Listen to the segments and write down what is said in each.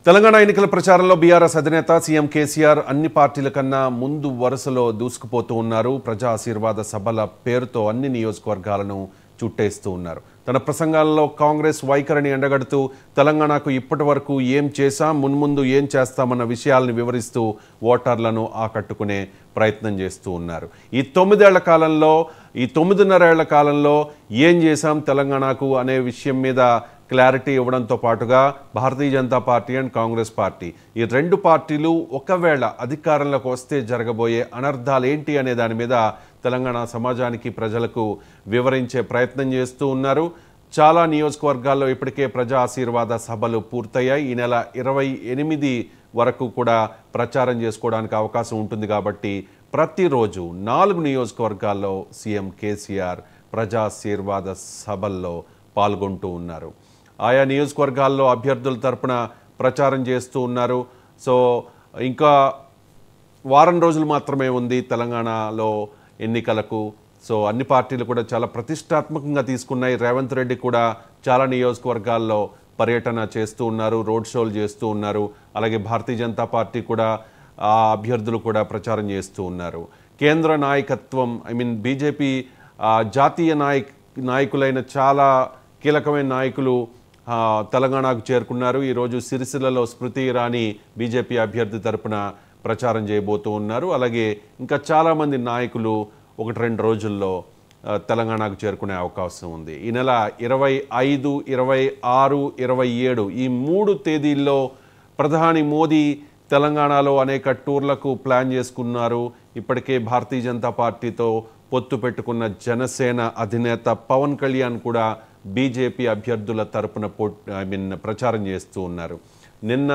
తెలంగాణ ఎన్నికల ప్రచారంలో బీఆర్ఎస్ అధినేత సీఎం కేసీఆర్ అన్ని పార్టీల కన్నా ముందు వరుసలో దూసుకుపోతూ ఉన్నారు ప్రజా ఆశీర్వాద సభల పేరుతో అన్ని నియోజకవర్గాలను చుట్టేస్తూ ఉన్నారు తన ప్రసంగాల్లో కాంగ్రెస్ వైఖరిని ఎండగడుతూ తెలంగాణకు ఇప్పటి వరకు ఏం చేశాం మున్ముందు ఏం చేస్తామన్న విషయాలను వివరిస్తూ ఓటర్లను ఆకట్టుకునే ప్రయత్నం చేస్తూ ఉన్నారు ఈ తొమ్మిదేళ్ల కాలంలో ఈ తొమ్మిదిన్నరేళ్ల కాలంలో ఏం చేశాం తెలంగాణకు అనే విషయం మీద క్లారిటీ ఇవ్వడంతో పాటుగా Bharatiya Janata party and Congress party ఈ రెండు పార్టీలు ఒకవేళ అధికారంలోకి వస్తే జరగబోయే అనర్థాలు ఏంటి అనే దాని మీద తెలంగాణ సమాజానికి ప్రజలకు వివరించే ప్రయత్నం చేస్తూ ఉన్నారు చాలా నియోజకవర్గాల్లో ఇప్పటికే ప్రజా ఆశీర్వాద సభలు పూర్తయ్యాయి ఈ నెల ఇరవై ఎనిమిది వరకు కూడా ప్రచారం చేసుకోవడానికి అవకాశం ఉంటుంది కాబట్టి ప్రతిరోజు నాలుగు నియోజకవర్గాల్లో సీఎం కేసీఆర్ ప్రజా ఆశీర్వాద సభల్లో పాల్గొంటూ ఉన్నారు ఆయా నియోజకవర్గాల్లో అభ్యర్థుల తరపున ప్రచారం చేస్తూ ఉన్నారు సో ఇంకా వారం రోజులు మాత్రమే ఉంది తెలంగాణలో ఎన్నికలకు సో అన్ని పార్టీలు కూడా చాలా ప్రతిష్టాత్మకంగా తీసుకున్నాయి రేవంత్ రెడ్డి కూడా చాలా నియోజకవర్గాల్లో పర్యటన చేస్తూ ఉన్నారు రోడ్ షోలు చేస్తూ ఉన్నారు అలాగే భారతీయ జనతా పార్టీ కూడా ఆ అభ్యర్థులు కూడా ప్రచారం చేస్తూ ఉన్నారు కేంద్ర నాయకత్వం ఐ మీన్ బీజేపీ జాతీయ నాయక్ నాయకులైన చాలా కీలకమైన నాయకులు ఆ, తెలంగాణకు చేరుకున్నారు ఈరోజు సిరిసిల్లలో స్మృతి ఇరానీ బీజేపీ అభ్యర్థి తరపున ప్రచారం చేయబోతూ ఉన్నారు అలాగే ఇంకా చాలామంది నాయకులు ఒకటి రెండు రోజుల్లో ఆ, తెలంగాణకు చేరుకునే అవకాశం ఉంది ఈ నెల ఇరవై ఐదు ఇరవై ఆరు ఇరవై ఏడు ఈ మూడు తేదీల్లో ప్రధాని మోదీ తెలంగాణలో అనేక టూర్లకు ప్లాన్ చేసుకున్నారు ఇప్పటికే భారతీయ జనతా పార్టీతో పొత్తు పెట్టుకున్న జనసేన అధినేత పవన్ కళ్యాణ్ కూడా బీజేపీ అభ్యర్థుల తరపున ఐ మీన్ ప్రచారం చేస్తూ ఉన్నారు నిన్న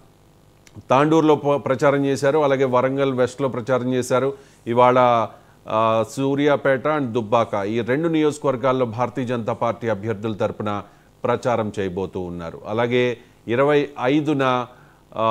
తాండూరులో ప- ప్రచారం చేశారు అలాగే వరంగల్ వెస్ట్లో ప్రచారం చేశారు ఇవాళ ఆ, సూర్యాపేట అండ్ దుబ్బాక ఈ రెండు నియోజకవర్గాల్లో భారతీయ జనతా పార్టీ అభ్యర్థుల తరపున ప్రచారం చేయబోతూ ఉన్నారు అలాగే ఇరవై ఐదున ఆ,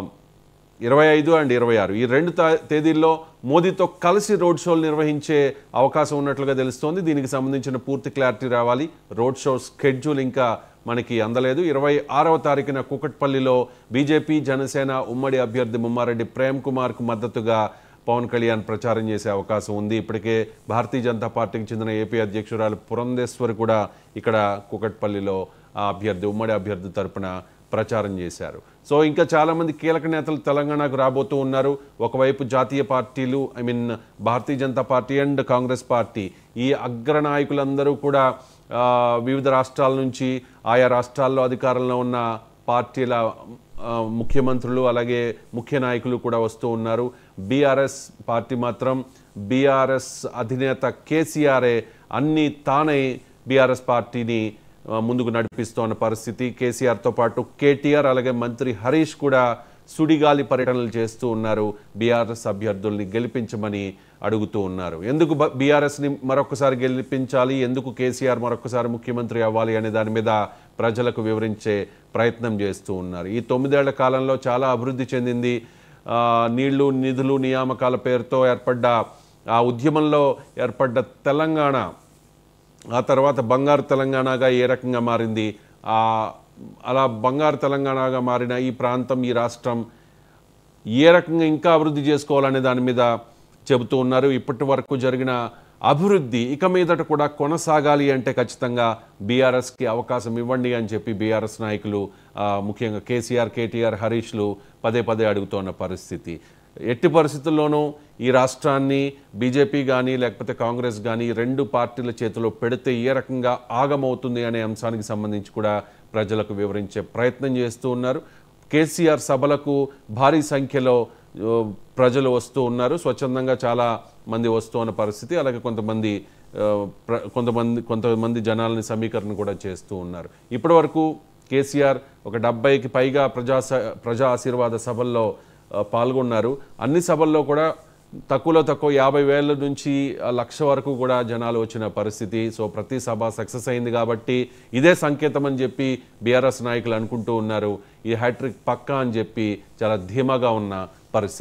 ఇరవై ఐదు అండ్ ఇరవై ఆరు ఈ రెండు తా- తేదీల్లో మోదీతో కలిసి రోడ్ షోలు నిర్వహించే అవకాశం ఉన్నట్లుగా తెలుస్తోంది దీనికి సంబంధించిన పూర్తి క్లారిటీ రావాలి రోడ్ షో స్కెడ్యూల్ ఇంకా మనకి అందలేదు ఇరవై ఆరవ తారీఖున కుకట్పల్లిలో బీజేపీ జనసేన ఉమ్మడి అభ్యర్థి ముమ్మారెడ్డి ప్రేమ్ కుమార్కు మద్దతుగా పవన్ కళ్యాణ్ ప్రచారం చేసే అవకాశం ఉంది ఇప్పటికే భారతీయ జనతా పార్టీకి చెందిన ఏపీ అధ్యక్షురాలు పురంధేశ్వరి కూడా ఇక్కడ కుకట్పల్లిలో ఆ అభ్యర్థి ఉమ్మడి అభ్యర్థి తరపున ప్రచారం చేశారు సో ఇంకా చాలామంది కీలక నేతలు తెలంగాణకు రాబోతూ ఉన్నారు ఒకవైపు జాతీయ పార్టీలు I mean Bharatiya Janata party and Congress party ఈ అగ్ర నాయకులందరూ కూడా ఆ, వివిధ రాష్ట్రాల నుంచి ఆయా రాష్ట్రాల్లో అధికారంలో ఉన్న పార్టీల ఆ, ముఖ్యమంత్రులు అలాగే ముఖ్య నాయకులు కూడా వస్తూ ఉన్నారు బీఆర్ఎస్ పార్టీ మాత్రం బీఆర్ఎస్ అధినేత కేసీఆర్ఏ అన్ని తానే బీఆర్ఎస్ పార్టీని ఆ, ముందుకు నడిపిస్తోన్న పరిస్థితి కేసీఆర్తో పాటు కేటీఆర్ అలాగే మంత్రి హరీష్ కూడా సుడిగాలి పర్యటనలు చేస్తూ ఉన్నారు బీఆర్ఎస్ అభ్యర్థుల్ని గెలిపించమని అడుగుతూ ఉన్నారు ఎందుకు బ- బీఆర్ఎస్ని మరొకసారి గెలిపించాలి ఎందుకు కేసీఆర్ మరొకసారి ముఖ్యమంత్రి అవ్వాలి అనే దాని మీద ప్రజలకు వివరించే ప్రయత్నం చేస్తూ ఉన్నారు ఈ తొమ్మిదేళ్ల కాలంలో చాలా అభివృద్ధి చెందింది ఆ, నీళ్లు నిధులు నియామకాల పేరుతో ఏర్పడ్డ ఆ ఉద్యమంలో ఏర్పడ్డ తెలంగాణ ఆ తర్వాత బంగారు తెలంగాణగా ఏ రకంగా మారింది ఆ అలా బంగారు తెలంగాణగా మారిన ఈ ప్రాంతం ఈ రాష్ట్రం ఏ రకంగా ఇంకా అభివృద్ధి చేసుకోవాలనే దాని మీద చెబుతూ ఉన్నారు ఇప్పటి వరకు జరిగిన అభివృద్ధి ఇక మీదట కూడా కొనసాగాలి అంటే ఖచ్చితంగా బీఆర్ఎస్కి అవకాశం ఇవ్వండి అని చెప్పి బీఆర్ఎస్ నాయకులు ఆ, ముఖ్యంగా కేసీఆర్ కేటీఆర్ హరీష్లు పదే పదే అడుగుతున్న పరిస్థితి ఎట్టి పరిస్థితుల్లోనూ ఈ రాష్ట్రాన్ని బీజేపీ కానీ లేకపోతే కాంగ్రెస్ కానీ రెండు పార్టీల చేతిలో పెడితే ఏ రకంగా ఆగమవుతుంది అనే అంశానికి సంబంధించి కూడా ప్రజలకు వివరించే ప్రయత్నం చేస్తూ ఉన్నారు కేసీఆర్ సభలకు భారీ సంఖ్యలో ఓ, ప్రజలు వస్తూ ఉన్నారు స్వచ్ఛందంగా చాలా మంది వస్తూ ఉన్న పరిస్థితి అలాగే కొంతమంది ఆ, ప్ర- కొంతమంది కొంతమంది జనాలని సమీకరణ కూడా చేస్తూ ఉన్నారు ఇప్పటివరకు కేసీఆర్ ఒక డెబ్బైకి పైగా ప్రజా స- ప్రజా ఆశీర్వాద సభల్లో ఆ, పాల్గొన్నారు అన్ని సభల్లో కూడా తక్కువలో తక్కువ యాభై వేల నుంచి ఆ, లక్ష వరకు కూడా జనాలు వచ్చిన పరిస్థితి సో ప్రతి సభ సక్సెస్ అయింది కాబట్టి ఇదే సంకేతం అని చెప్పి బీఆర్ఎస్ నాయకులు అనుకుంటూ ఉన్నారు ఈ హ్యాట్రిక్ పక్కా అని చెప్పి చాలా ధీమాగా ఉన్న పరిస్థితి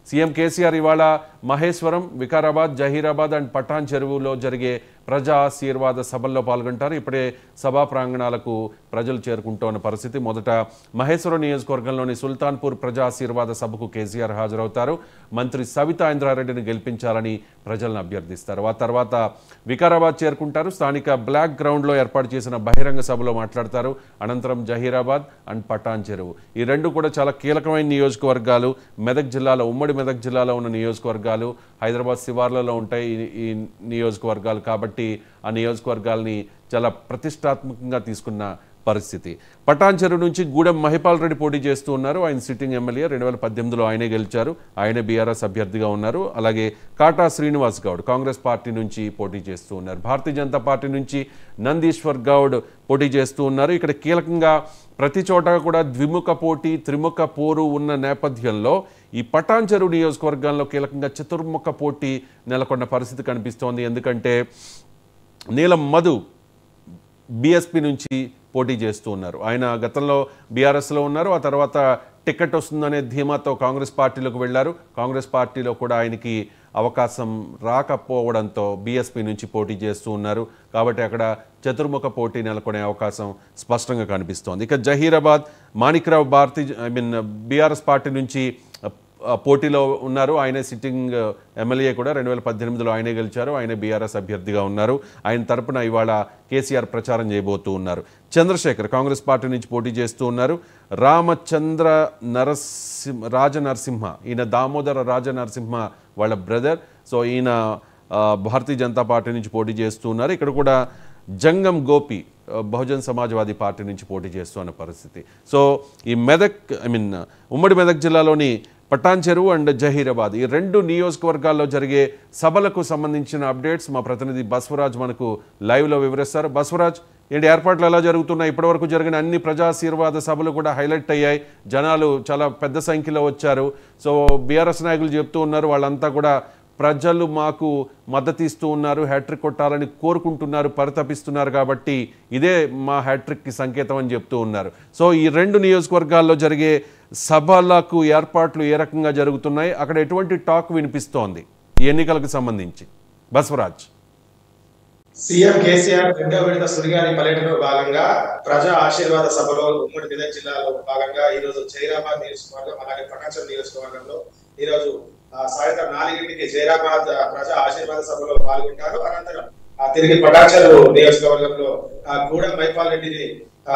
సీఎం కేసీఆర్ ఇవాళ మహేశ్వరం వికారాబాద్ జహీరాబాద్ అండ్ పఠాన్ చెరువులో జరిగే ప్రజా ఆశీర్వాద సభల్లో పాల్గొంటారు ఇప్పుడే సభా ప్రాంగణాలకు ప్రజలు చేరుకుంటోన్న పరిస్థితి మొదట మహేశ్వరం నియోజకవర్గంలోని సుల్తాన్పూర్ ప్రజా ఆశీర్వాద సభకు కేసీఆర్ హాజరవుతారు మంత్రి సవితా ఇంద్రారెడ్డిని గెలిపించాలని ప్రజలను అభ్యర్థిస్తారు ఆ తర్వాత వికారాబాద్ చేరుకుంటారు స్థానిక బ్లాక్ గ్రౌండ్లో ఏర్పాటు చేసిన బహిరంగ సభలో మాట్లాడతారు అనంతరం జహీరాబాద్ అండ్ పటాన్ చెరువు ఈ రెండు కూడా చాలా కీలకమైన నియోజకవర్గాలు మెదక్ జిల్లాలో ఉమ్మడి మెదక్ జిల్లాలో ఉన్న నియోజకవర్గాలు హైదరాబాద్ శివార్లలో ఉంటాయి ఈ- ఈ నియోజకవర్గాలు కాబట్టి ఆ నియోజకవర్గాల్ని చాలా ప్రతిష్టాత్మకంగా తీసుకున్న పరిస్థితి పటాన్ చెరువు నుంచి గూడెం మహిపాల్ రెడ్డి పోటీ చేస్తూ ఉన్నారు ఆయన సిట్టింగ్ ఎమ్మెల్యే రెండు వేల పద్దెనిమిదిలో ఆయనే గెలిచారు ఆయనే బీఆర్ఎస్ అభ్యర్థిగా ఉన్నారు అలాగే కాటా శ్రీనివాస్ గౌడ్ కాంగ్రెస్ పార్టీ నుంచి పోటీ చేస్తూ ఉన్నారు భారతీయ జనతా పార్టీ నుంచి నందీశ్వర్ గౌడ్ పోటీ చేస్తూ ఉన్నారు ఇక్కడ కీలకంగా ప్రతి చోట కూడా ద్విముఖ పోటీ త్రిముఖ పోరు ఉన్న నేపథ్యంలో ఈ పటాన్ చెరువు నియోజకవర్గంలో కీలకంగా చతుర్ముఖ పోటీ నెలకొన్న పరిస్థితి కనిపిస్తోంది ఎందుకంటే నీలం మధు బీఎస్పీ నుంచి పోటీ చేస్తూ ఉన్నారు ఆయన గతంలో బీఆర్ఎస్లో ఉన్నారు ఆ తర్వాత టికెట్ వస్తుందనే ధీమాతో కాంగ్రెస్ పార్టీలోకి వెళ్ళారు కాంగ్రెస్ పార్టీలో కూడా ఆయనకి అవకాశం రాకపోవడంతో బీఎస్పీ నుంచి పోటీ చేస్తూ ఉన్నారు కాబట్టి అక్కడ చతుర్ముఖ పోటీ నెలకొనే అవకాశం స్పష్టంగా కనిపిస్తోంది ఇక Zaheerabad Manikrao Bharati I mean BRS party నుంచి ఆ, పోటీలో ఉన్నారు ఆయనే సిట్టింగ్ ఎమ్మెల్యే కూడా రెండు వేల పద్దెనిమిదిలో ఆయనే గెలిచారు ఆయనే బీఆర్ఎస్ అభ్యర్థిగా ఉన్నారు ఆయన తరపున ఇవాళ కేసీఆర్ ప్రచారం చేయబోతూ ఉన్నారు చంద్రశేఖర్ కాంగ్రెస్ పార్టీ నుంచి పోటీ చేస్తూ ఉన్నారు రామచంద్ర నరసింహ రాజనరసింహ ఈయన దామోదర రాజనరసింహ వాళ్ళ బ్రదర్ సో ఈయన ఆ, భారతీయ జనతా పార్టీ నుంచి పోటీ చేస్తూ ఉన్నారు ఇక్కడ కూడా జంగం గోపి ఆ, బహుజన్ సమాజ్వాదీ పార్టీ నుంచి పోటీ చేస్తున్న పరిస్థితి సో ఈ మెదక్ ఐ మీన్ ఉమ్మడి మెదక్ జిల్లాలోని పటాన్ చెరువు అండ్ జహీరాబాద్ ఈ రెండు నియోజకవర్గాల్లో జరిగే సభలకు సంబంధించిన అప్డేట్స్ మా ప్రతినిధి బస్వరాజ్ మనకు లైవ్లో వివరిస్తారు బస్వరాజ్ ఏంటి ఏర్పాట్లు ఎలా జరుగుతున్నాయి ఇప్పటివరకు జరిగిన అన్ని ప్రజాశీర్వాద సభలు కూడా హైలైట్ అయ్యాయి జనాలు చాలా పెద్ద సంఖ్యలో వచ్చారు సో బీఆర్ఎస్ నాయకులు చెప్తూ ఉన్నారు వాళ్ళంతా కూడా ప్రజలు మాకు మద్దతు ఇస్తూ ఉన్నారు హ్యాట్రిక్ కొట్టాలని కోరుకుంటున్నారు పరితపిస్తున్నారు కాబట్టి ఇదే మా హ్యాట్రిక్కి సంకేతం అని చెప్తూ ఉన్నారు సో ఈ రెండు నియోజకవర్గాల్లో జరిగే సభలకు ఏర్పాట్లు ఏ రకంగా జరుగుతున్నాయి అక్కడ ఎటువంటి టాక్ వినిపిస్తోంది ఈ ఎన్నికలకు సంబంధించి బస్వరాజ్ సీఎం కేసీఆర్ రెండో విడత సుడిగాలి పర్యటనలో భాగంగా ప్రజా ఆశీర్వాద సభలో ఉమ్మడి మెదక్ జిల్లాలో భాగంగా ఈ రోజు జైరాబాద్ నియోజకవర్గం అలాగే పటాచం నియోజకవర్గంలో ఈ రోజు ఆ, సాయంత్రం నాలుగింటికి జైరాబాద్ ఆ, ప్రజా ఆశీర్వాద సభలో పాల్గొంటారు అనంతరం ఆ, తిరిగి పటాచరు నియోజకవర్గంలో ఆ, గూడెం మైపాల్ రెడ్డిని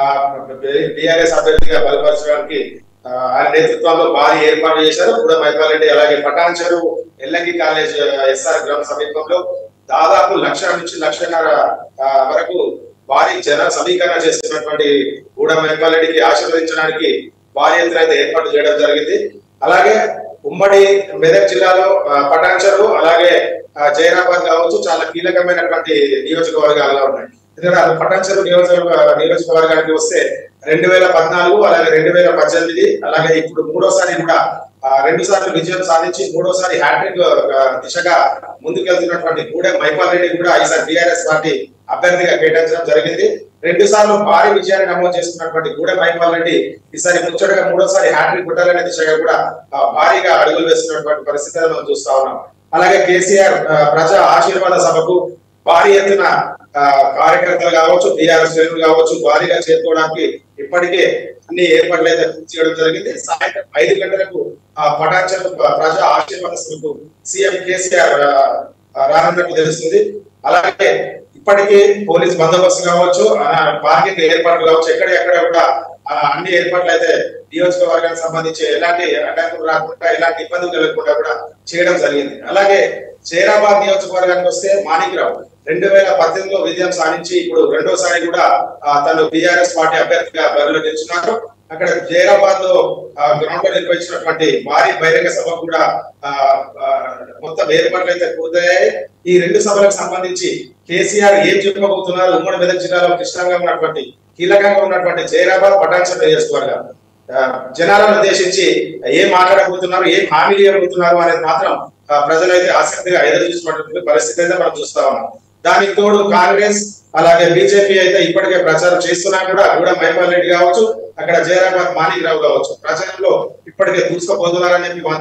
బీఆర్ఎస్ అభ్యర్థిగా బలపరచడానికి ఆ, ఆయన నేతృత్వంలో భారీ ఏర్పాటు చేశారు గూడెం మైపాల్ రెడ్డి అలాగే పటాన్చెరు ఎల్లంగి కాలేజ్ ఎస్ఆర్ గ్రామ సమీపంలో దాదాపు లక్ష నుంచి లక్షన్నర ఆ, వరకు భారీ జన సమీకరణ చేస్తున్నటువంటి గూడ మైపాలరెడ్డికి ఆశీర్వదించడానికి భారీ ఎత్తున అయితే ఏర్పాటు చేయడం జరిగింది అలాగే ఉమ్మడి మెదక్ జిల్లాలో ఆ, పటాన్చెరు అలాగే ఆ, జైరాబాద్ కావచ్చు చాలా కీలకమైనటువంటి నియోజకవర్గాలుగా ఉన్నాయి ఎందుకంటే అది పటాన్చెరు నియోజకవర్గ నియోజకవర్గానికి వస్తే రెండు వేల పద్నాలుగు అలాగే రెండు వేల పద్దెనిమిది అలాగే ఇప్పుడు మూడోసారి కూడా ఆ, రెండు సార్లు విజయం సాధించి మూడోసారి హ్యాట్రిక్ ఆ, దిశగా ముందుకెళ్తున్నటువంటి గూడెం మైపాల్ రెడ్డి కూడా ఈసారి బీఆర్ఎస్ పార్టీ అభ్యర్థిగా కేటాయించడం జరిగింది రెండు సార్లు భారీ విజయాన్ని నమోదు చేసుకున్నటువంటి గూడెం మైపాల్ రెడ్డి ఈసారి ముచ్చటగా మూడోసారి హ్యాట్రిక్ కొట్టాలనే దిశగా కూడా ఆ, భారీగా అడుగులు వేస్తున్నటువంటి పరిస్థితులను మనం చూస్తా ఉన్నాం అలాగే కేసీఆర్ ఆ, ప్రజా ఆశీర్వాద సభకు భారీ ఎత్తున ఆ, కార్యకర్తలు కావచ్చు బీఆర్ఎస్ శ్రేణులు కావచ్చు భారీగా చేరుకోవడానికి ఇప్పటికే అన్ని ఏర్పాట్లు అయితే పూర్తి చేయడం జరిగింది సాయంత్రం ఐదు గంటలకు ఆ పటాచల ప్రజా ఆశీర్వాద సభకు సీఎం కేసీఆర్ ఆ, ఆ, రానున్నట్టు తెలుస్తుంది అలాగే ఇప్పటికే పోలీస్ బందోబస్తు కావచ్చు ఆ, పార్కింగ్ ఏర్పాట్లు కావచ్చు ఎక్కడ ఎక్కడ కూడా ఆ, అన్ని ఏర్పాట్లు అయితే నియోజకవర్గానికి సంబంధించి ఎలాంటి అడ్డంకులు రాకుండా ఎలాంటి ఇబ్బందులు కలగకుండా కూడా చేయడం జరిగింది అలాగే జైరాబాద్ నియోజకవర్గానికి వస్తే మాణిక్రావు రెండు వేల పద్దెనిమిదిలో విజయం సాధించి ఇప్పుడు రెండోసారి కూడా ఆ, తను బీఆర్ఎస్ పార్టీ అభ్యర్థిగా బరిలో నిల్చున్నారు అక్కడ జైరాబాద్ లో గ్రౌండ్ లో నిర్వహించినటువంటి భారీ బహిరంగ సభ కూడా ఆ, ఆ, మొత్తం ఏర్పాట్లు అయితే పూర్తయ్యాయి ఈ రెండు సభలకు సంబంధించి కేసీఆర్ ఏం చెప్పబోతున్నారు ఉమ్మడి మెదక్ జిల్లాలో కృష్ణంగా ఉన్నటువంటి కీలకంగా ఉన్నటువంటి జైరాబాద్ పటాన్చర్ నియోజకవర్గం ఆ, జనాలను ఉద్దేశించి ఏం మాట్లాడబోతున్నారు ఏం హామీలు ఇవ్వబోతున్నారు అనేది మాత్రం ఆ, ప్రజలైతే ఆసక్తిగా ఎదురు చూసినటువంటి పరిస్థితి అయితే మనం చూస్తా ఉన్నాం దానికి తోడు కాంగ్రెస్ అలాగే బీజేపీ అయితే ఇప్పటికే ప్రచారం చేస్తున్నా కూడా కూడా మైపాల్ రెడ్డి కావచ్చు అక్కడ జయరాబాద్ మాణిక్ రావు కావచ్చు ప్రచారంలో ఇప్పటికే దూసుకుపోతున్నారని చెప్పి మాత్రం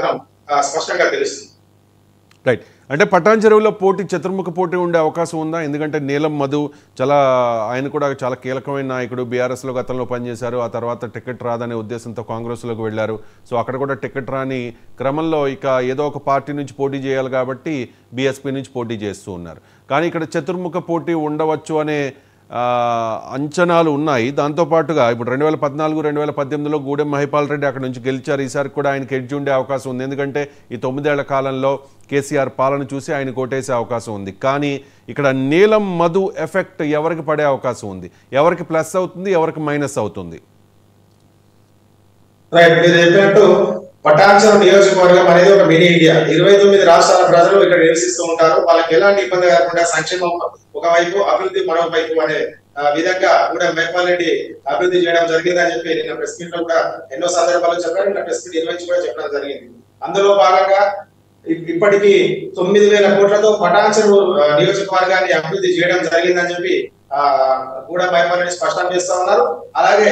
ఆ, స్పష్టంగా తెలుస్తుంది రైట్ అంటే పటాన్ చెరువులో పోటీ చతుర్ముఖ పోటీ ఉండే అవకాశం ఉందా ఎందుకంటే నీలం మధు చాలా ఆయన కూడా చాలా కీలకమైన నాయకుడు బీఆర్ఎస్లో గతంలో పనిచేశారు ఆ తర్వాత టికెట్ రాదనే ఉద్దేశంతో కాంగ్రెస్లోకి వెళ్ళారు సో అక్కడ కూడా టికెట్ రాని క్రమంలో ఇక ఏదో ఒక పార్టీ నుంచి పోటీ చేయాలి కాబట్టి బీఎస్పీ నుంచి పోటీ చేస్తూ ఉన్నారు కానీ ఇక్కడ చతుర్ముఖ పోటీ ఉండవచ్చు అనే ఆ, అంచనాలు ఉన్నాయి దాంతోపాటుగా ఇప్పుడు రెండు వేల పద్నాలుగు రెండు వేల పద్దెనిమిదిలో గూడెం మహిపాల్ రెడ్డి అక్కడ నుంచి గెలిచారు ఈసారి కూడా ఆయనకి ఎడ్జ్ ఉండే అవకాశం ఉంది ఎందుకంటే ఈ తొమ్మిదేళ్ల కాలంలో కేసీఆర్ పాలన చూసి ఆయన కోటేసే అవకాశం ఉంది కానీ ఇక్కడ నీలం మధు ఎఫెక్ట్ ఎవరికి పడే అవకాశం ఉంది ఎవరికి ప్లస్ అవుతుంది ఎవరికి మైనస్ అవుతుంది రైట్ మీరు చెప్పినట్టు పటాన్చరం నియోజకవర్గం అనేది ఒక మినీ ఇండియా ఇరవై తొమ్మిది రాష్ట్రాల ప్రజలు ఇక్కడ నివసిస్తూ ఉంటారు వాళ్ళకి ఎలాంటి ఇబ్బంది కాకుండా సంక్షేమం ఒకవైపు అభివృద్ధి మరోవైపు అనే ఆ, విధంగా కూడా మేపాల్ రెడ్డి అభివృద్ధి చేయడం జరిగిందని చెప్పి నిన్న ప్రెస్ మీట్ లో కూడా ఎన్నో సందర్భాల్లో చెప్పారు నిన్న ప్రెస్ మీట్ నిర్వహించి కూడా చెప్పడం జరిగింది అందులో భాగంగా ఇప్- ఇప్పటికి తొమ్మిది వేల కోట్లతో పటాన్చెరు ఆ, నియోజకవర్గాన్ని అభివృద్ధి చేయడం జరిగిందని చెప్పి ఆ కూడా మేపాల్ రెడ్డి స్పష్టం చేస్తా ఉన్నారు అలాగే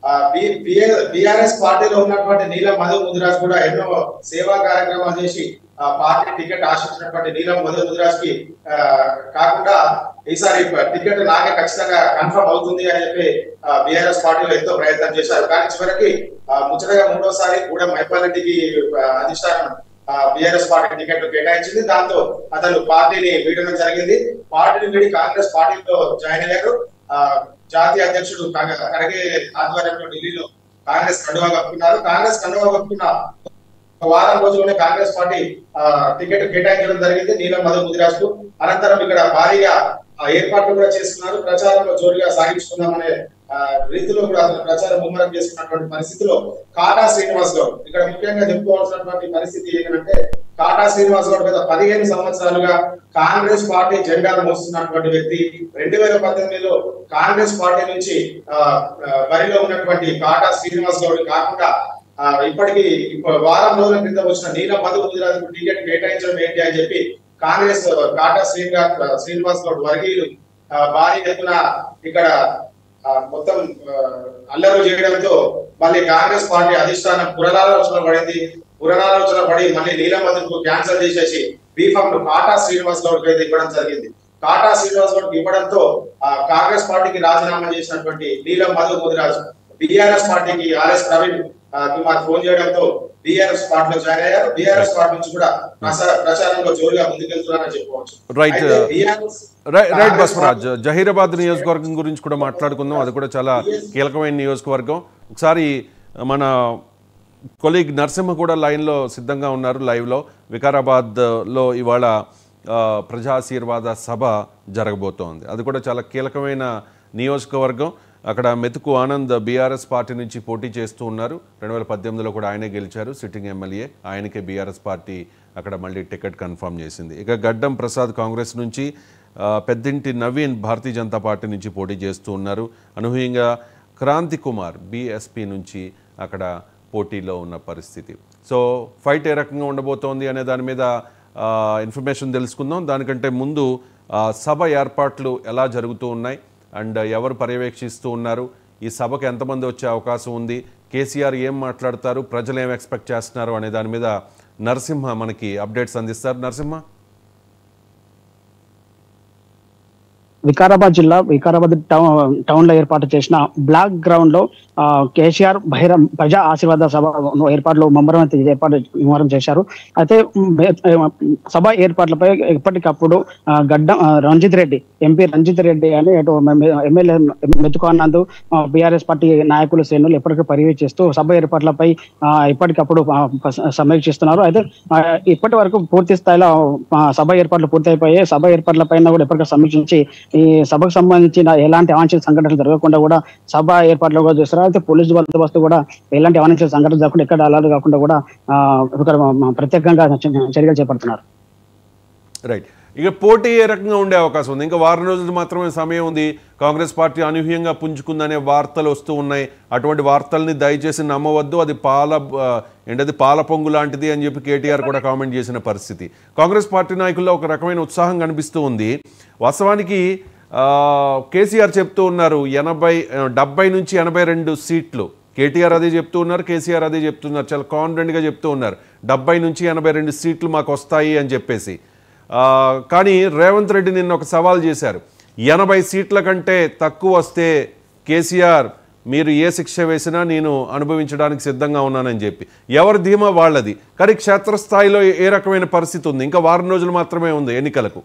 బిఆర్ఎస్ పార్టీలో ఉన్నటువంటి నీలం మధు ముదిరాజ్ కూడా ఎన్నో సేవా కార్యక్రమాలు చేసి ఆ పార్టీ టికెట్ ఆశించినటువంటి నీలం మధు ముదిరాజ్ కి ఆ, కాకుండా ఈసారి టికెట్ నాకే ఖచ్చితంగా కన్ఫర్మ్ అవుతుంది అని చెప్పి బిఆర్ఎస్ పార్టీలో ఎంతో ప్రయత్నం చేశారు కానీ చివరికి ఆ, ముచ్చటగా మూడోసారి కూడా మైపాల్ రెడ్డికి ఆ, అధిష్టానం బిఆర్ఎస్ పార్టీ టికెట్ కేటాయించింది దాంతో అతను పార్టీని వీడడం జరిగింది పార్టీని వీడి కాంగ్రెస్ పార్టీలో జాయిన్ అయ్యారు ఆ, జాతీయ అధ్యక్షుడు కాంగ- ఖర్గే ఆధ్వర్యంలో ఢిల్లీలో కాంగ్రెస్ కండువా కప్పుకున్నారు కాంగ్రెస్ కండువా కప్పుకున్న ఒక వారం రోజుల్లోనే కాంగ్రెస్ పార్టీ ఆ, టికెట్ కేటాయించడం జరిగింది నీలం మధు ముదిరాజ్ కు అనంతరం ఇక్కడ భారీగా ఆ, ఏర్పాట్లు కూడా చేసుకున్నారు ప్రచారంలో జోరుగా సాగించుకుందామనే ఆ, రీతిలో కూడా అతను ప్రచారం ముమ్మరం చేసుకున్నటువంటి పరిస్థితిలో కాటా శ్రీనివాస్ గౌడ్ ఇక్కడ ముఖ్యంగా చెప్పుకోవాల్సినటువంటి పరిస్థితి ఏంటంటే కాటా శ్రీనివాస్ గౌడ్ గత పదిహేను సంవత్సరాలుగా కాంగ్రెస్ పార్టీ జెండాను మోస్తున్నటువంటి వ్యక్తి రెండు వేల పద్దెనిమిదిలో కాంగ్రెస్ పార్టీ నుంచి ఆ, ఆ, బరిలో ఉన్నటువంటి కాటా శ్రీనివాస్ గౌడ్ కాకుండా ఆ, ఇప్పటికి ఇప్ప- వారం రోజుల క్రితం వచ్చిన నీలం మధు ముదిరాజు టికెట్ కేటాయించడం ఏంటి అని చెప్పి కాంగ్రెస్ కాటా శ్రీనివాస్ శ్రీనివాస్ గౌడ్ వర్గీయులు ఆ, భారీ ఎత్తున ఇక్కడ ఆ, మొత్తం ఆ, అల్లరి చేయడంతో మళ్ళీ కాంగ్రెస్ పార్టీ అధిష్టానం పునరాలోచన పడింది పునరాలోచన పడి మళ్ళీ నీలం మధుకు క్యాన్సల్ చేసేసి బీఫామ్ ను కాటా శ్రీనివాస్ గౌడ్ అయితే ఇవ్వడం జరిగింది కాటా శ్రీనివాస్ గౌడ్ ఇవ్వడంతో ఆ, కాంగ్రెస్ పార్టీకి రాజీనామా చేసినటువంటి నీలం మధు ముదిరాజ్ బిఆర్ఎస్ పార్టీకి ఆర్ఎస్ ప్రవీణ్ ఆ, కుమార్ ఫోన్ చేయడంతో బిఆర్ఎస్ పార్టీలో జాయిన్ అయ్యారు బిఆర్ఎస్ పార్టీ నుంచి కూడా ప్రసా- ప్రచారంలో జోరుగా ముందుకెళ్తున్నారని చెప్పుకోవచ్చు రైట్ అయితే BRS right right Congress Basavaraj Zaheerabad నియోజకవర్గం గురించి కూడా మాట్లాడుకుందాం అది కూడా చాలా కీలకమైన నియోజకవర్గం ఒకసారి మన కొలీగ్ నరసింహ కూడా లైన్లో సిద్ధంగా ఉన్నారు లైవ్లో వికారాబాద్లో ఇవాళ ఆ, ప్రజాశీర్వాద సభ జరగబోతోంది అది కూడా చాలా కీలకమైన నియోజకవర్గం అక్కడ మెతుకు ఆనంద్ బీఆర్ఎస్ పార్టీ నుంచి పోటీ చేస్తూ ఉన్నారు రెండు వేల పద్దెనిమిదిలో కూడా ఆయనే గెలిచారు సిట్టింగ్ ఎమ్మెల్యే ఆయనకే బీఆర్ఎస్ పార్టీ అక్కడ మళ్ళీ టికెట్ కన్ఫర్మ్ చేసింది ఇక గడ్డం ప్రసాద్ కాంగ్రెస్ నుంచి ఆ, పెద్దింటి నవీన్ భారతీయ జనతా పార్టీ నుంచి పోటీ చేస్తూ ఉన్నారు అనూహ్యంగా క్రాంతి కుమార్ బీఎస్పీ నుంచి అక్కడ పోటీలో ఉన్న పరిస్థితి సో ఫైట్ ఏ రకంగా ఉండబోతోంది అనే దాని మీద ఆ, ఇన్ఫర్మేషన్ తెలుసుకుందాం దానికంటే ముందు ఆ, సభ ఏర్పాట్లు ఎలా జరుగుతూ ఉన్నాయి అండ్ ఎవరు పర్యవేక్షిస్తూ ఉన్నారు ఈ సభకు ఎంతమంది వచ్చే అవకాశం ఉంది కేసీఆర్ ఏం మాట్లాడతారు ప్రజలు ఏం ఎక్స్పెక్ట్ చేస్తున్నారు అనే దాని మీద నరసింహ మనకి అప్డేట్స్ అందిస్తారు నరసింహ వికారాబాద్ జిల్లా వికారాబాద్ టౌన్ టౌన్ లో ఏర్పాటు చేసిన బ్లాక్ గ్రౌండ్ లో ఆ, కేసీఆర్ బహిరం ప్రజా ఆశీర్వాద సభ ఏర్పాట్లు ముమ్మరం అయితే ఏర్పాటు ముమ్మరం చేశారు అయితే మ్, ఏ- సభ ఏర్పాట్లపై ఎప్పటికప్పుడు ఆ, గడ్డం ఆ, రంజిత్ రెడ్డి ఎంపీ రంజిత్ రెడ్డి అని అటు ఎమ్మెల్యే మెతుకున్నందు బీఆర్ఎస్ పార్టీ నాయకులు శ్రేణులు ఎప్పటికీ పర్యవేక్షిస్తూ సభ ఏర్పాట్లపై ఆ, ఎప్పటికప్పుడు ఆ, ప- సమీక్షిస్తున్నారు అయితే ఆ, ఇప్పటి వరకు పూర్తి స్థాయిలో ఆ, సభ ఏర్పాట్లు పూర్తయిపోయాయి సభ ఏర్పాట్ల పైన కూడా ఎప్పటికీ సమీక్షించి ఈ సభకు సంబంధించిన ఎలాంటి అవాంఛిత సంఘటనలు జరగకుండా కూడా సభ ఏర్పాట్లు కూడా చేస్తారు అయితే పోలీసు బందోబస్తు కూడా ఎలాంటి అవాంఛిత సంఘటనలు జరగకుండా ఎక్కడ అలాంటి కాకుండా కూడా ఆ, ఇక్కడ ప్రత్యేకంగా చర్యలు చేపడుతున్నారు రైట్ ఇక పోటీ ఏ రకంగా ఉండే అవకాశం ఉంది ఇంకా వారం రోజులు మాత్రమే సమయం ఉంది కాంగ్రెస్ పార్టీ అనూహ్యంగా పుంజుకుందనే వార్తలు వస్తూ ఉన్నాయి అటువంటి వార్తల్ని దయచేసి నమ్మవద్దు అది పాల ఆ, ఏంటది పాల పొంగు లాంటిది అని చెప్పి కేటీఆర్ కూడా కామెంట్ చేసిన పరిస్థితి కాంగ్రెస్ పార్టీ నాయకుల్లో ఒక రకమైన ఉత్సాహం కనిపిస్తూ ఉంది వాస్తవానికి ఆ, కేసీఆర్ చెప్తూ ఉన్నారు ఎనభై ఆ, డెబ్బై నుంచి ఎనభై రెండు సీట్లు కేటీఆర్ అదే చెప్తూ ఉన్నారు కేసీఆర్ అదే చెప్తున్నారు చాలా కాన్ఫిడెంట్గా చెప్తూ ఉన్నారు డెబ్బై నుంచి ఎనభై రెండు సీట్లు మాకు వస్తాయి అని చెప్పేసి ఆ, కానీ రేవంత్ రెడ్డి నిన్న ఒక సవాల్ చేశారు ఎనభై సీట్ల కంటే తక్కువ వస్తే కేసీఆర్ మీరు ఏ శిక్ష వేసినా నేను అనుభవించడానికి సిద్ధంగా ఉన్నానని చెప్పి ఎవరి ధీమా వాళ్ళది కానీ క్షేత్రస్థాయిలో ఏ రకమైన పరిస్థితి ఉంది ఇంకా వారం రోజులు మాత్రమే ఉంది ఎన్నికలకు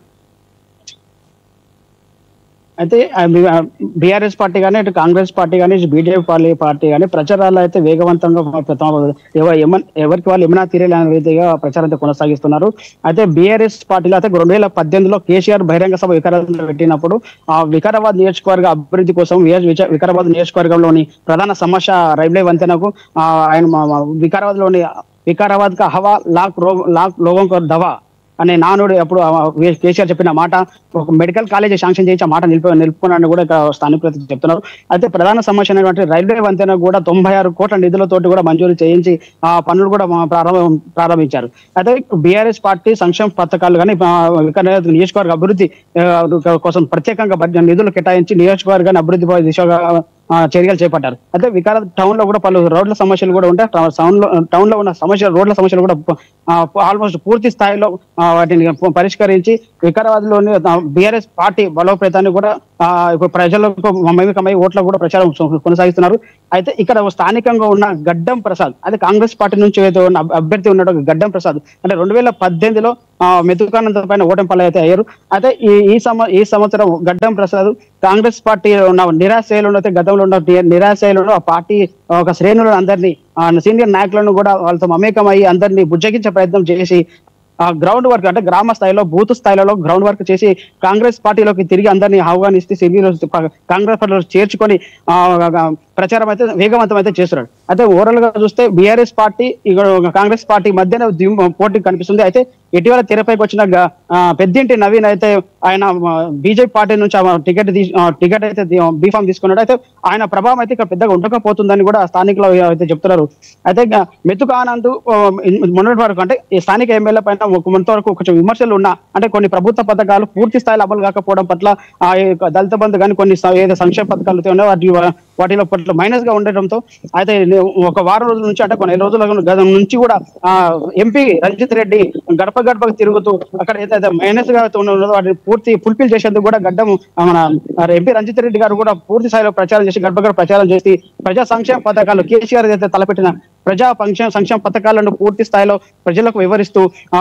అయితే బీఆర్ఎస్ పార్టీ కానీ ఇటు కాంగ్రెస్ పార్టీ కానీ ఇటు బీజేపీ పార్టీ పార్టీ కానీ ప్రచారాలు అయితే వేగవంతంగా తమ ఎవ- ఎమ- ఎవరికి వాళ్ళు ఏమైనా తీరేలేని రీతిగా ప్రచారం అయితే కొనసాగిస్తున్నారు అయితే బీఆర్ఎస్ పార్టీలో అయితే రెండు వేల పద్దెనిమిదిలో కేసీఆర్ బహిరంగ సభ వికారాబాద్ పెట్టినప్పుడు ఆ వికారాబాద్ నియోజకవర్గ అభివృద్ధి కోసం వియ- విచ- వికారాబాద్ నియోజకవర్గంలోని ప్రధాన సమస్య రైల్వే వంతెనకు ఆ, ఆయన మా- మా వికారాబాద్ లోని వికారాబాద్ కా హవా లాక్ రో లాక్ లోగోं को దవా అనే నానుడు అప్పుడు ఆ వే- కేసీఆర్ చెప్పిన మాట ఒక మెడికల్ కాలేజ్ శాంక్షన్ చేయించి ఆ మాట నిలిపి నిలుపుకున్నారని కూడా ఇక్కడ స్థానికులు చెప్తున్నారు అయితే ప్రధాన సమస్య అయినటువంటి రైల్వే వంతెన కూడా తొంభై ఆరు కోట్ల నిధులతోటి కూడా మంజూరు చేయించి ఆ పనులు కూడా మా ప్రారంభం ప్రారంభించారు అయితే బీఆర్ఎస్ పార్టీ సంక్షేమ పథకాలు కానీ ఆ, వికారాబాద్ నియోజకవర్గ అభివృద్ధి ఆ, కోసం ప్రత్యేకంగా బడ్జెట్ నిధులు కేటాయించి నియోజకవర్గాన్ని అభివృద్ధి దిశగా ఆ, చర్యలు చేపట్టారు అయితే వికారాబాద్ టౌన్ లో కూడా పలు రోడ్ల సమస్యలు కూడా ఉంటాయి టౌన్ లో టౌన్ లో ఉన్న సమస్యలు రోడ్ల సమస్యలు కూడా ఆల్మోస్ట్ పూర్తి స్థాయిలో ఆ, వాటిని పరిష్కరించి వికారాబాద్ లోని బీఆర్ఎస్ పార్టీ బలోపేతాన్ని కూడా ఆ, ఇప్పుడు ప్రజలకు మమేకమై ఓట్ల కూడా ప్రచారం కొ- కొనసాగిస్తున్నారు అయితే ఇక్కడ స్థానికంగా ఉన్న గడ్డం ప్రసాద్ అదే కాంగ్రెస్ పార్టీ నుంచి ఏదో ఉన్న అభ్- అభ్యర్థి ఉన్నాడు గడ్డం ప్రసాద్ అంటే రెండు వేల పద్దెనిమిదిలో మెతుకానంద పైన ఓటమి పాలు అయితే అయ్యారు అయితే ఈ ఈ సంవ ఈ సంవత్సరం గడ్డం ప్రసాద్ కాంగ్రెస్ పార్టీ ఉన్న నిరాశలో అయితే గతంలో ఉన్న టి- నిరాశలో ఆ పార్టీ ఒక శ్రేణులను అందరినీ ఆ సీనియర్ నాయకులను కూడా వాళ్ళతో మమేకమయ్యి అందరినీ బుజ్జగించే ప్రయత్నం చేసి ఆ గ్రౌండ్ వర్క్ అంటే గ్రామ స్థాయిలో బూత్ స్థాయిలో గ్రౌండ్ వర్క్ చేసి కాంగ్రెస్ పార్టీలోకి తిరిగి అందరినీ ఆహ్వానిస్తే సీనియర్ కాంగ్రెస్ పార్టీలో చేర్చుకొని ఆ, ఆ, ప్రచారం అయితే వేగవంతం అయితే చేస్తున్నాడు అయితే ఓవరాల్ గా చూస్తే బీఆర్ఎస్ పార్టీ ఇక్కడ కాంగ్రెస్ పార్టీ మధ్యన దిం- పోటీ కనిపిస్తుంది అయితే ఇటీవల తెరపైకి వచ్చిన గ- ఆ, పెద్దింటి నవీన్ అయితే ఆయన బీజేపీ పార్టీ నుంచి ఆ టికెట్ తీ- ఆ, టికెట్ అయితే బీఫామ్ తీసుకున్నాడు అయితే ఆయన ప్రభావం అయితే ఇక్కడ పెద్దగా ఉండకపోతుందని కూడా స్థానికులు అయితే చెప్తున్నారు అయితే ఇక మెతుకు ఆనంద్ ఆ, మొన్నటి వరకు అంటే ఈ స్థానిక ఎమ్మెల్యే పైన ఒక కొంత వరకు కొంచెం విమర్శలు ఉన్నా అంటే కొన్ని ప్రభుత్వ పథకాలు పూర్తి స్థాయిలో అమలు కాకపోవడం పట్ల ఆ ఈ యొక్క దళిత బంధు కానీ కొన్ని స- ఏదో సంక్షేమ పథకాలు అయితే ఉన్నాయో వాటి వాటిలో పట్ల మైనస్ గా ఉండటంతో అయితే నే- ఒక వారం రోజుల నుంచి అంటే కొన్ని రోజుల గతం నుంచి కూడా ఆ ఎంపీ రంజిత్ రెడ్డి గడప గడపకు తిరుగుతూ అక్కడ ఏదైతే మైనస్ గా ఉన్నదో వాటిని పూర్తి ఫుల్ఫిల్ చేసేందుకు కూడా గడ్డం ఆ, మన ఎంపీ రంజిత్ రెడ్డి గారు కూడా పూర్తి స్థాయిలో ప్రచారం చేసి గడప గడప ప్రచారం చేసి ప్రజా సంక్షేమ పథకాలు కేసీఆర్ ఏదైతే తలపెట్టిన ప్రజా సంక్షేమ సంక్షేమ పథకాలను పూర్తి స్థాయిలో ప్రజలకు వివరిస్తూ ఆ,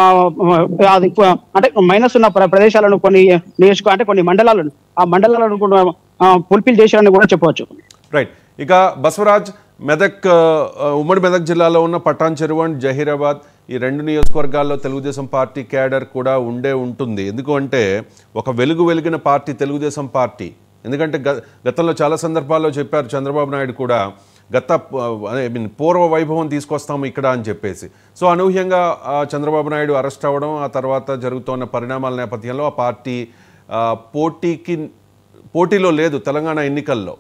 అది అంటే మైనస్ ఉన్న ప్ర- ప్రదేశాలను కొన్ని నియోజక అంటే కొన్ని మండలాలను ఆ మండలాలను కూడా ఫుల్ఫిల్ చేశారని కూడా చెప్పవచ్చు రైట్ ఇక బసవరాజ్ మెదక్ ఆ, ఉమ్మడి మెదక్ జిల్లాలో ఉన్న పటాన్ చెరువు అండ్ జహీరాబాద్ ఈ రెండు నియోజకవర్గాల్లో తెలుగుదేశం పార్టీ క్యాడర్ కూడా ఉండే ఉంటుంది ఎందుకు అంటే ఒక వెలుగు వెలిగిన పార్టీ తెలుగుదేశం పార్టీ ఎందుకంటే గ గతంలో చాలా సందర్భాల్లో చెప్పారు చంద్రబాబు నాయుడు కూడా గత ఐ మీన్ పూర్వ వైభవం తీసుకొస్తాము ఇక్కడ అని చెప్పేసి సో అనూహ్యంగా ఆ, చంద్రబాబు నాయుడు అరెస్ట్ అవ్వడం ఆ తర్వాత జరుగుతున్న పరిణామాల నేపథ్యంలో ఆ పార్టీ ఆ, పోటీకి పోటీలో లేదు తెలంగాణ ఎన్నికల్లో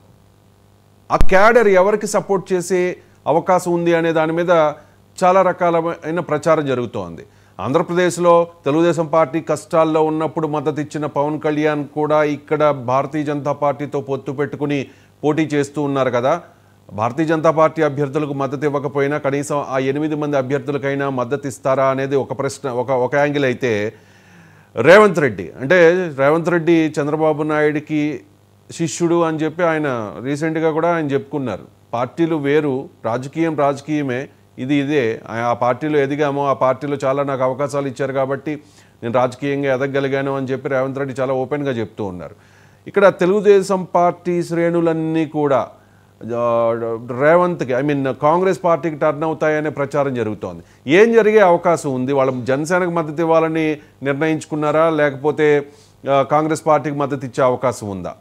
ఆ క్యాడర్ ఎవరికి సపోర్ట్ చేసే అవకాశం ఉంది అనే దాని మీద చాలా రకాలైన ప్రచారం జరుగుతోంది ఆంధ్రప్రదేశ్లో తెలుగుదేశం పార్టీ కష్టాల్లో ఉన్నప్పుడు మద్దతు ఇచ్చిన పవన్ కళ్యాణ్ కూడా ఇక్కడ భారతీయ జనతా పార్టీతో పొత్తు పెట్టుకుని పోటీ చేస్తూ ఉన్నారు కదా భారతీయ జనతా పార్టీ అభ్యర్థులకు మద్దతు ఇవ్వకపోయినా కనీసం ఆ ఎనిమిది మంది అభ్యర్థులకైనా మద్దతు ఇస్తారా అనేది ఒక ప్రశ్న ఒక ఒక యాంగిల్ అయితే రేవంత్ రెడ్డి అంటే రేవంత్ రెడ్డి చంద్రబాబు నాయుడికి శిష్యుడు అని చెప్పి ఆయన రీసెంట్గా కూడా ఆయన చెప్పుకున్నారు పార్టీలు వేరు రాజకీయం రాజకీయమే ఇది ఇదే ఆ- ఆ పార్టీలో ఎదిగాము ఆ పార్టీలో చాలా నాకు అవకాశాలు ఇచ్చారు కాబట్టి నేను రాజకీయంగా ఎదగలిగాను అని చెప్పి రేవంత్ రెడ్డి చాలా ఓపెన్గా చెప్తూ ఉన్నారు ఇక్కడ తెలుగుదేశం పార్టీ శ్రేణులన్నీ కూడా ఆ, రేవంత్కి ఐ మీన్ కాంగ్రెస్ పార్టీకి టర్న్ అవుతాయనే ప్రచారం జరుగుతోంది ఏం జరిగే అవకాశం ఉంది వాళ్ళ జనసేనకు మద్దతు ఇవ్వాలని నిర్ణయించుకున్నారా లేకపోతే ఆ, కాంగ్రెస్ పార్టీకి మద్దతు ఇచ్చే అవకాశం ఉందా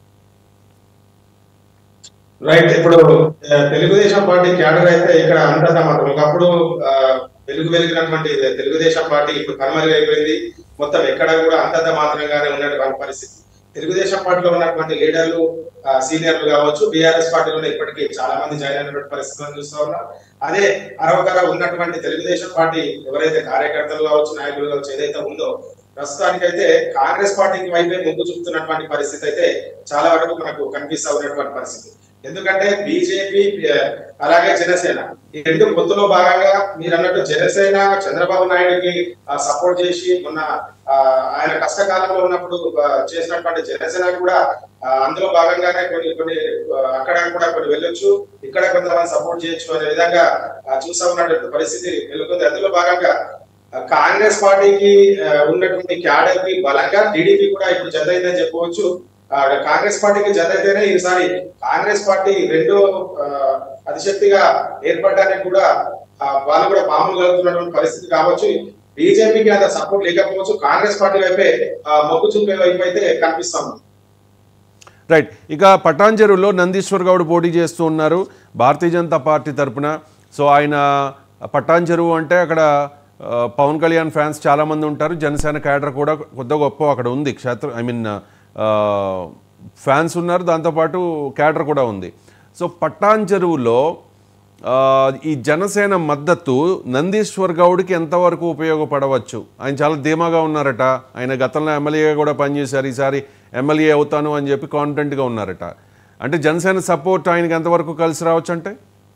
రైట్ ఇప్పుడు ఆ, తెలుగుదేశం పార్టీ క్యాడర్ అయితే ఇక్కడ అంతా మాత్రం ఒకప్పుడు ఆ, వెలుగు వెలిగినటువంటి తెలుగుదేశం పార్టీ ఇప్పుడు కనుమరుగు అయిపోయింది మొత్తం ఎక్కడ కూడా అంతంత మాత్రంగానే ఉన్నటువంటి పరిస్థితి తెలుగుదేశం పార్టీలో ఉన్నటువంటి లీడర్లు ఆ, సీనియర్లు కావచ్చు బీఆర్ఎస్ పార్టీలో ఇప్పటికీ చాలా మంది జాయిన్ అయినటువంటి పరిస్థితులను చూస్తూ ఉన్నాం అదే అరవకర ఉన్నటువంటి తెలుగుదేశం పార్టీ ఎవరైతే కార్యకర్తలు కావచ్చు నాయకులు కావచ్చు ఏదైతే ఉందో ప్రస్తుతానికైతే కాంగ్రెస్ పార్టీకి వైపే మొగ్గు చూపుతున్నటువంటి పరిస్థితి అయితే చాలా వరకు మనకు కనిపిస్తా ఉన్నటువంటి పరిస్థితి ఎందుకంటే బీజేపీ అలాగే జనసేన ఈ రెండు పొత్తులో భాగంగా మీరు అన్నట్టు జనసేన చంద్రబాబు నాయుడుకి సపోర్ట్ చేసి మొన్న ఆ, ఆయన కష్టకాలంలో ఉన్నప్పుడు ఆ, చేసినటువంటి జనసేన కూడా ఆ, అందులో భాగంగానే కొన్ని కొన్ని ఆ, అక్కడ కూడా కొన్ని వెళ్ళొచ్చు ఇక్కడ కొంతమంది సపోర్ట్ చేయొచ్చు అనే విధంగా ఆ, చూసా ఉన్నటువంటి పరిస్థితి నెలకొంది అందులో భాగంగా ఆ, కాంగ్రెస్ పార్టీకి ఆ, ఉన్నటువంటి క్యాడర్ కి బలంగా టీడీపీ కూడా ఇప్పుడు జత అయిందని చెప్పవచ్చు ఆ, కాంగ్రెస్ పార్టీకి జత అయితేనే ఈసారి కాంగ్రెస్ పార్టీ రెండో ఆ, అతిశక్తిగా ఏర్పడడానికి కూడా ఆ, వాళ్ళు కూడా పాములు కలుగుతున్నటువంటి పరిస్థితి కావచ్చు బీజేపీకి అంత సపోర్ట్ లేకపోవచ్చు కాంగ్రెస్ పార్టీ వైపే ఆ, మొగ్గు చూపే వైపు అయితే కనిపిస్తాం రైట్ ఇక పటాంజరులో నందీశ్వర్ గౌడ్ పోటీ చేస్తూ ఉన్నారు భారతీయ జనతా పార్టీ తరపున సో ఆయన పటాంజరు అంటే అక్కడ ఆ, పవన్ కళ్యాణ్ ఫ్యాన్స్ చాలామంది ఉంటారు జనసేన క్యాడర్ కూడా కొద్ది గొప్ప అక్కడ ఉంది క్షేత్ర ఐ మీన్ ఫ్యాన్స్ ఉన్నారు దాంతోపాటు క్యాడర్ కూడా ఉంది సో పట్టాంచెరువులో ఆ, ఈ జనసేన మద్దతు నందీశ్వర్ గౌడ్కి ఎంతవరకు ఉపయోగపడవచ్చు ఆయన చాలా ధీమాగా ఉన్నారట ఆయన గతంలో ఎమ్మెల్యేగా కూడా పనిచేశారు ఈసారి ఎమ్మెల్యే అవుతాను అని చెప్పి కాన్ఫిడెంట్గా ఉన్నారట అంటే జనసేన సపోర్ట్ ఆయనకి ఎంతవరకు కలిసి రావచ్చు అంటే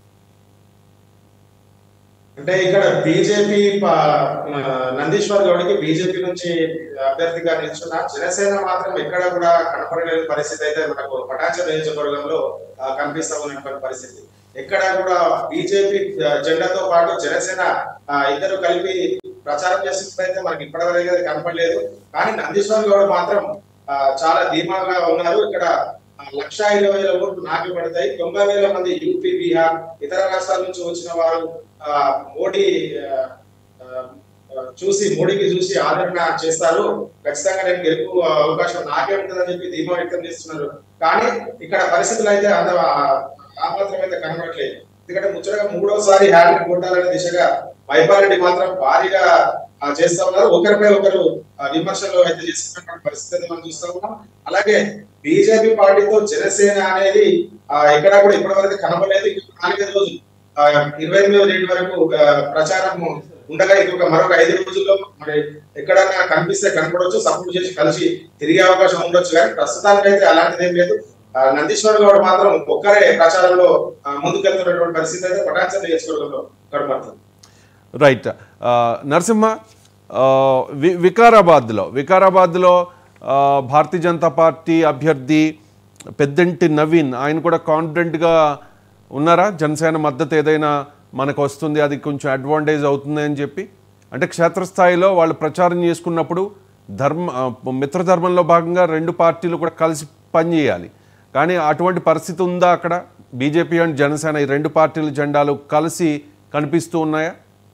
అంటే ఇక్కడ బీజేపీ నందీశ్వర్ గౌడ్కి బీజేపీ నుంచి అభ్యర్థిగా నిల్చున్న జనసేన మాత్రం ఎక్కడ కూడా కనపడలేని పరిస్థితి అయితే మనకు పటాచ నియోజకవర్గంలో ఆ, కనిపిస్తా ఉన్నటువంటి పరిస్థితి ఎక్కడ కూడా బీజేపీ జెండాతో పాటు జనసేన ఆ, ఇద్దరు కలిపి ప్రచారం చేస్తున్నట్లయితే మనకి ఇప్పటివరకు అయితే కనపడలేదు కానీ నందీశ్వర్ గౌడ్ మాత్రం ఆ, చాలా ధీమాగా ఉన్నారు ఇక్కడ ఆ, లక్ష ఇరవై వేల ఓట్లు నాకే పడతాయి తొంభై వేల మంది యూపీ బీహార్ ఇతర రాష్ట్రాల నుంచి వచ్చిన వారు ఆ, మోడీ ఆ, ఆ, చూసి మోడీకి చూసి ఆదరణ చేస్తారు ఖచ్చితంగా నేను గెలుపు అవకాశం నాకే ఉంటుందని చెప్పి ధీమా వ్యక్తం చేస్తున్నారు కానీ ఇక్కడ పరిస్థితులు అయితే అంత ఆ మాత్రం అయితే కనబడట్లేదు ఎందుకంటే ముచ్చటగా మూడోసారి హ్యాట్రిక్ కొట్టాలనే దిశగా వైపారెడ్డి మాత్రం భారీగా ఆ, చేస్తా ఉన్నారు ఒకరిపై ఒకరు ఆ, విమర్శలు అయితే చేస్తున్నటువంటి పరిస్థితి అయితే మనం చూస్తా ఉన్నాం అలాగే బీజేపీ పార్టీతో జనసేన అనేది ఆ, ఎక్కడా కూడా ఇప్పటివరకు కనబడలేదు ఇంకొక నాలుగైదు రోజులు ఆ, ఇరవై ఎనిమిదో డేట్ వరకు ఆ, ప్రచారం ఉండగా ఇంకొక మరొక ఐదు రోజుల్లో మరి ఎక్కడన్నా కనిపిస్తే కనపడవచ్చు సపోర్ట్ చేసి కలిసి తిరిగే అవకాశం ఉండొచ్చు కానీ ప్రస్తుతానికి అయితే అలాంటిది ఏం లేదు ఆ, నందీశ్వర్ గౌడ్ మాత్రం ఒక్కరే ప్రచారంలో ఆ, ముందుకెళ్తున్నటువంటి పరిస్థితి అయితే పటాన్చర్ నియోజకవర్గంలో కనబడుతుంది రైట్ ఆ, నరసింహ ఆ, వి వికారాబాద్లో వికారాబాద్లో ఆ, భారతీయ జనతా పార్టీ అభ్యర్థి పెద్దంటి నవీన్ ఆయన కూడా కాన్ఫిడెంట్గా ఉన్నారా జనసేన మద్దతు ఏదైనా మనకు వస్తుంది అది కొంచెం అడ్వాంటేజ్ అవుతుంది అని చెప్పి అంటే క్షేత్రస్థాయిలో వాళ్ళు ప్రచారం చేసుకున్నప్పుడు ధర్మ ఆ, మిత్రధర్మంలో భాగంగా రెండు పార్టీలు కూడా కలిసి పనిచేయాలి కానీ అటువంటి పరిస్థితి ఉందా అక్కడ బీజేపీ అండ్ జనసేన ఈ రెండు పార్టీల జెండాలు కలిసి కనిపిస్తూ ఉన్నాయా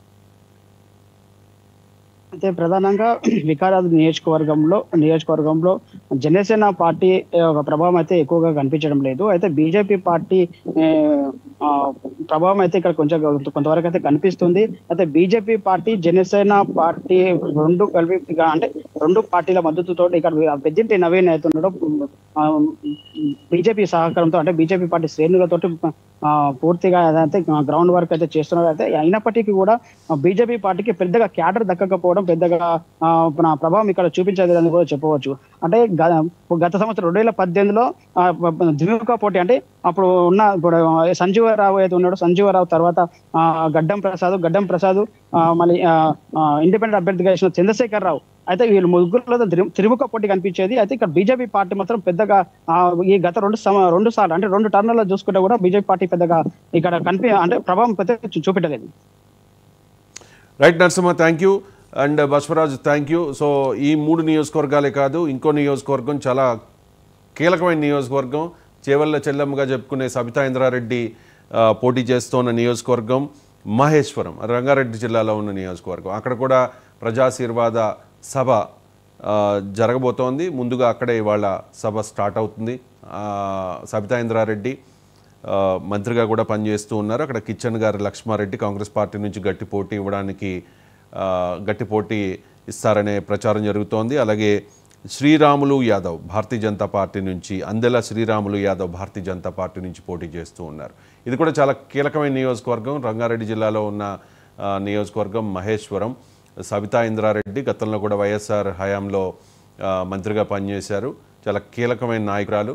అయితే ప్రధానంగా వికారాబాద్ నియోజకవర్గంలో నియోజకవర్గంలో జనసేన పార్టీ ఏ, ఒక ప్రభావం అయితే ఎక్కువగా కనిపించడం లేదు అయితే బీజేపీ పార్టీ ఏ, ఆ, ప్రభావం అయితే ఇక్కడ కొంచెం కొంతవరకు అయితే కనిపిస్తుంది అయితే బీజేపీ పార్టీ జనసేన పార్టీ రెండు కలిపి ఇక అంటే రెండు పార్టీల మద్దతుతో ఇక్కడ పెద్దింటి నవీన్ అవుతున్నాడు బీజేపీ సహకారంతో అంటే బీజేపీ పార్టీ శ్రేణులతోటి ఆ, పూర్తిగా అదైతే గ్రౌండ్ వర్క్ అయితే చేస్తున్నారు అయితే అయినప్పటికీ కూడా బీజేపీ పార్టీకి పెద్దగా క్యాడర్ దక్కకపోవడం పెద్దగా ఆ, నా ప్రభావం ఇక్కడ చూపించలేదని కూడా చెప్పవచ్చు అంటే గ- గత సంవత్సరం రెండు వేల పద్దెనిమిదిలో ఆ, ప- ప- ద్విముఖ పోటీ అంటే అప్పుడు ఉన్న ఇప్పుడు సంజీవరావు అయితే ఉన్నాడు సంజీవరావు తర్వాత ఆ, గడ్డం ప్రసాద్ గడ్డం ప్రసాద్ ఆ, మళ్ళీ ఇండిపెండెంట్ అభ్యర్థిగా ఇచ్చిన చంద్రశేఖర్ రావు అయితే వీళ్ళు ముగ్గురులో త్రి- త్రిముఖ పోటీ కనిపించేది అయితే ఇక్కడ బీజేపీ పార్టీ మాత్రం పెద్దగా ఆ, ఈ గత రెండు సమ- రెండు సార్లు అంటే రెండు టర్నుల్లో చూసుకుంటే కూడా బీజేపీ పార్టీ పెద్దగా ఇక్కడ కనిపి అంటే ప్రభావం పెద్ద చూ- చూపెట్టలేదు right Narasimha thank you and Basavaraj thank you so ఈ మూడు నియోజకవర్గాలే కాదు ఇంకో నియోజకవర్గం చాలా కీలకమైన నియోజకవర్గం చేవల్ల చెల్లమ్మగా చెప్పుకునే సబితా ఇంద్రారెడ్డి ఆ, పోటీ చేస్తున్న నియోజకవర్గం మహేశ్వరం రంగారెడ్డి జిల్లాలో ఉన్న నియోజకవర్గం అక్కడ కూడా ప్రజాశీర్వాద సభ ఆ, జరగబోతోంది ముందుగా అక్కడే ఇవాళ సభ స్టార్ట్ అవుతుంది ఆ, సబితా ఇంద్రారెడ్డి ఆ, మంత్రిగా కూడా పనిచేస్తూ ఉన్నారు అక్కడ కిచెన్ గారు లక్ష్మారెడ్డి కాంగ్రెస్ పార్టీ నుంచి గట్టి పోటీ ఇవ్వడానికి ఆ, గట్టి పోటీ ఇస్తారనే ప్రచారం జరుగుతోంది అలాగే శ్రీరాములు యాదవ్ భారతీయ జనతా పార్టీ నుంచి అందెల శ్రీరాములు యాదవ్ భారతీయ జనతా పార్టీ నుంచి పోటీ చేస్తూ ఉన్నారు ఇది కూడా చాలా కీలకమైన నియోజకవర్గం రంగారెడ్డి జిల్లాలో ఉన్న ఆ, నియోజకవర్గం మహేశ్వరం సబితా ఇంద్రారెడ్డి గతంలో కూడా వైఎస్ఆర్ హయాంలో ఆ, మంత్రిగా పనిచేశారు చాలా కీలకమైన నాయకురాలు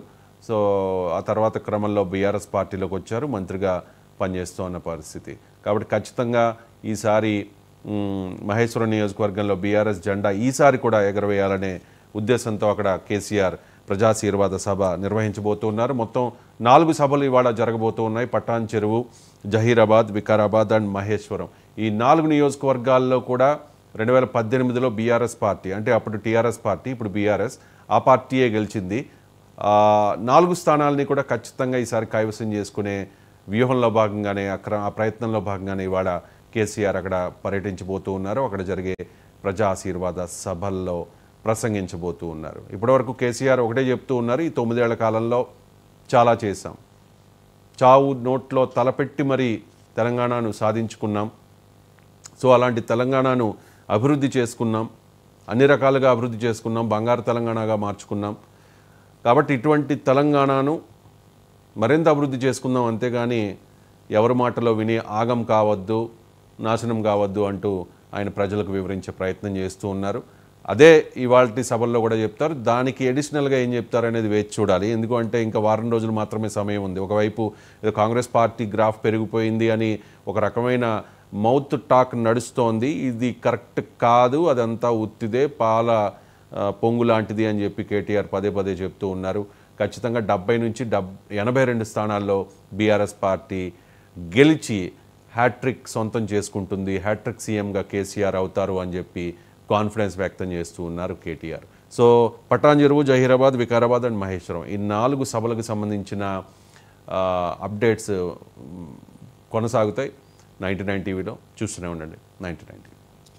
సో ఆ తర్వాత క్రమంలో బీఆర్ఎస్ పార్టీలోకి వచ్చారు మంత్రిగా పనిచేస్తూ ఉన్న పరిస్థితి కాబట్టి ఖచ్చితంగా ఈసారి మ్, మహేశ్వరం నియోజకవర్గంలో బీఆర్ఎస్ జెండా ఈసారి కూడా ఎగరవేయాలనే ఉద్దేశంతో అక్కడ కేసీఆర్ ప్రజాశీర్వాద సభ నిర్వహించబోతున్నారు మొత్తం నాలుగు సభలు ఇవాళ జరగబోతూ ఉన్నాయి పటాన్ చెరువు జహీరాబాద్ వికారాబాద్ అండ్ మహేశ్వరం ఈ నాలుగు నియోజకవర్గాల్లో కూడా రెండు వేల పద్దెనిమిదిలో బీఆర్ఎస్ పార్టీ అంటే అప్పుడు టీఆర్ఎస్ పార్టీ ఇప్పుడు బీఆర్ఎస్ ఆ పార్టీయే గెలిచింది ఆ, నాలుగు స్థానాలని కూడా ఖచ్చితంగా ఈసారి కైవసం చేసుకునే వ్యూహంలో భాగంగానే అక్ర ఆ ప్రయత్నంలో భాగంగానే ఇవాళ కేసీఆర్ అక్కడ పర్యటించబోతూ ఉన్నారు అక్కడ జరిగే ప్రజా ఆశీర్వాద సభల్లో ప్రసంగించబోతూ ఉన్నారు ఇప్పటివరకు కేసీఆర్ ఒకటే చెప్తూ ఉన్నారు ఈ తొమ్మిదేళ్ల కాలంలో చాలా చేశాం చావు నోట్లో తలపెట్టి మరి తెలంగాణను సాధించుకున్నాం సో అలాంటి తెలంగాణను అభివృద్ధి చేసుకున్నాం అన్ని రకాలుగా అభివృద్ధి చేసుకున్నాం బంగారు తెలంగాణగా మార్చుకున్నాం కాబట్టి ఇటువంటి తెలంగాణను మరింత అభివృద్ధి చేసుకుందాం అంతేగాని ఎవరి మాటలో విని ఆగం కావద్దు నాశనం కావద్దు అంటూ ఆయన ప్రజలకు వివరించే ప్రయత్నం చేస్తూ ఉన్నారు అదే ఇవాళ సభల్లో కూడా చెప్తారు దానికి ఎడిషనల్గా ఏం చెప్తారు అనేది వేచి చూడాలి ఎందుకంటే ఇంకా వారం రోజులు మాత్రమే సమయం ఉంది ఒకవైపు ఏదో కాంగ్రెస్ పార్టీ గ్రాఫ్ పెరిగిపోయింది అని ఒక రకమైన మౌత్ టాక్ నడుస్తోంది ఇది కరెక్ట్ కాదు అదంతా ఉత్తిదే పాల ఆ, పొంగు లాంటిది అని చెప్పి కేటీఆర్ పదే పదే చెప్తూ ఉన్నారు ఖచ్చితంగా డెబ్బై నుంచి డబ్ ఎనభై రెండు స్థానాల్లో బీఆర్ఎస్ పార్టీ గెలిచి హ్యాట్రిక్ సొంతం చేసుకుంటుంది హ్యాట్రిక్ సీఎంగా కేసీఆర్ అవుతారు అని చెప్పి కాన్ఫిడెన్స్ వ్యక్తం చేస్తూ ఉన్నారు కేటీఆర్ సో పటాంజెరువు జహీరాబాద్ వికారాబాద్ అండ్ మహేశ్వరం ఈ నాలుగు సభలకు సంబంధించిన ఆ, అప్డేట్స్ మ్, కొనసాగుతాయి నైంటీ నైన్ టీవీలో చూస్తూనే ఉండండి నైంటీ నైన్